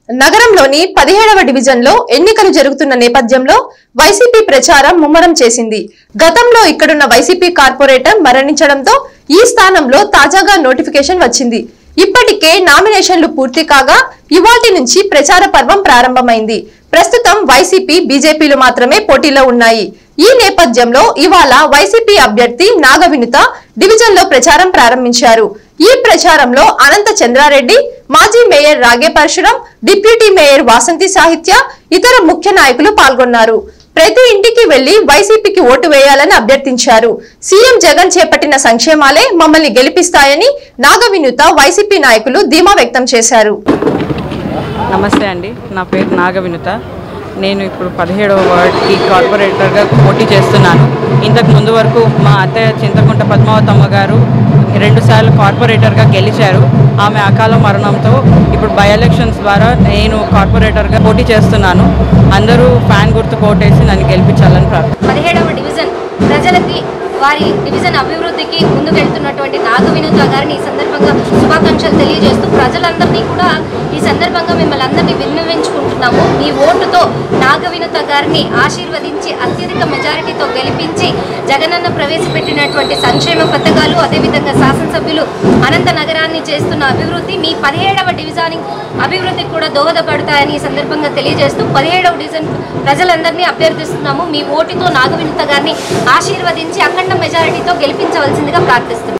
నగరంలోని పదిహేడవ డివిజన్లో ఎన్నికలు జరుగుతున్న నేపథ్యంలో వైసీపీ ప్రచారం ముమ్మరం చేసింది గతంలో ఇక్కడున్న వైసీపీ కార్పొరేటర్ మరణించడంతో ఈ స్థానంలో తాజాగా నోటిఫికేషన్ వచ్చింది ఇప్పటికే నామినేషన్లు పూర్తి కాగా ఇవాటి నుంచి ప్రచార పర్వం ప్రారంభమైంది ప్రస్తుతం వైసీపీ బీజేపీలు మాత్రమే పోటీలో ఉన్నాయి ఈ నేపథ్యంలో ఇవాళ వైసీపీ అభ్యర్థి నాగవినుత డివిజన్ లో ప్రచారం ప్రారంభించారు ఈ ప్రచారంలో అనంత చంద్రారెడ్డి మాజీ మేయర్ రాగే పరశురం డిప్యూటీ మేయర్ వాసంతి సాహిత్య ఇతర ముఖ్య నాయకులు పాల్గొన్నారు ప్రతి ఇంటికి వెళ్లి వైసీపీకి ఓటు వేయాలని అభ్యర్థించారు సీఎం జగన్ చేపట్టిన సంక్షేమాలే మమ్మల్ని గెలిపిస్తాయని నాగవినుత వైసీపీ నాయకులు ధీమా వ్యక్తం చేశారు నమస్తే అండి నా పేరు నాగవినుత నేను ఇప్పుడు పదిహేడవ వార్డ్కి కార్పొరేటర్గా పోటీ చేస్తున్నాను ఇంతకు ముందు వరకు మా అత్తయ్య చింతకుంట పద్మావతమ్మ గారు రెండుసార్లు కార్పొరేటర్గా గెలిచారు ఆమె అకాల మరణంతో ఇప్పుడు బై ఎలక్షన్స్ ద్వారా నేను కార్పొరేటర్గా పోటీ చేస్తున్నాను అందరూ ఫ్యాన్ గుర్తు కోటేసి నన్ను గెలిపించాలని ప్రార్థన పదిహేడవ డివిజన్ ప్రజలకి వారి డివిజన్ అభివృద్ధికి ముందుకెళ్తున్నటువంటి నాగవినూత గారిని ఈ సందర్భంగా శుభాకాంక్షలు తెలియజేస్తూ ప్రజలందరినీ కూడా ఈ సందర్భంగా మిమ్మల్ని అందరినీ విన్నవించుకుంటున్నాము మీ ఓటుతో నాగవినూత గారిని ఆశీర్వదించి అత్యధిక మెజారిటీతో గెలిపించి జగనన్న ప్రవేశపెట్టినటువంటి సంక్షేమ పథకాలు అదేవిధంగా శాసనసభ్యులు అనంత నగరాన్ని చేస్తున్న అభివృద్ధి మీ పదిహేడవ డివిజన్ అభివృద్ధికి కూడా దోహదపడతాయని ఈ సందర్భంగా తెలియజేస్తూ పదిహేడవ డివిజన్ ప్రజలందరినీ అభ్యర్థిస్తున్నాము మీ ఓటుతో నాగవినూత గారిని ఆశీర్వదించి అఖండ మెజారిటీతో గెలిపించవలసిందిగా ప్రార్థిస్తున్నాము